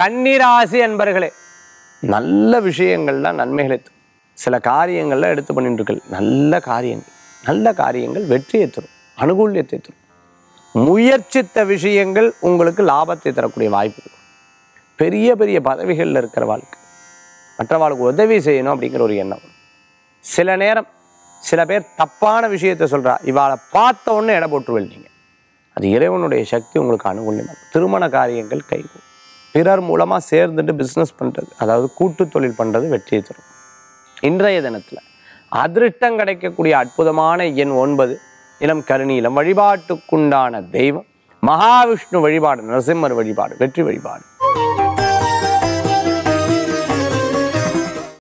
கன்னிராசி அன்பர்களே நல்ல விஷயங்கள்லாம் நன்மைகளை தரும் சில காரியங்கள்லாம் எடுத்து பண்ணிட்டு இருக்கல் நல்ல காரியங்கள் நல்ல காரியங்கள் வெற்றியை தரும் அனுகூல்யத்தை தரும் முயற்சித்த விஷயங்கள் உங்களுக்கு லாபத்தை தரக்கூடிய வாய்ப்பு இருக்கும் பெரிய பெரிய பதவிகளில் இருக்கிற வாழ்க்கை மற்றவாளுக்கு உதவி செய்யணும் அப்படிங்கிற ஒரு எண்ணம் வரும். சில நேரம் சில பேர் தப்பான விஷயத்தை சொல்றா இவாளை பார்த்த உடனே எடை போட்டுருவீங்க நீங்கள் அது இறைவனுடைய சக்தி உங்களுக்கு அனுகூல்யமாக இருக்கும். திருமண காரியங்கள் கைகூடும் பிறர் மூலமாக சேர்ந்துட்டு பிஸ்னஸ் பண்ணுறது அதாவது கூட்டு தொழில் பண்ணுறது வெற்றியை தரும் இன்றைய தினத்தில் அதிருஷ்டம் கிடைக்கக்கூடிய அற்புதமான எண் ஒன்பது இளம் கருணீலம் வழிபாட்டுக்குண்டான தெய்வம் மகாவிஷ்ணு வழிபாடு நரசிம்மர் வழிபாடு வெற்றி வழிபாடு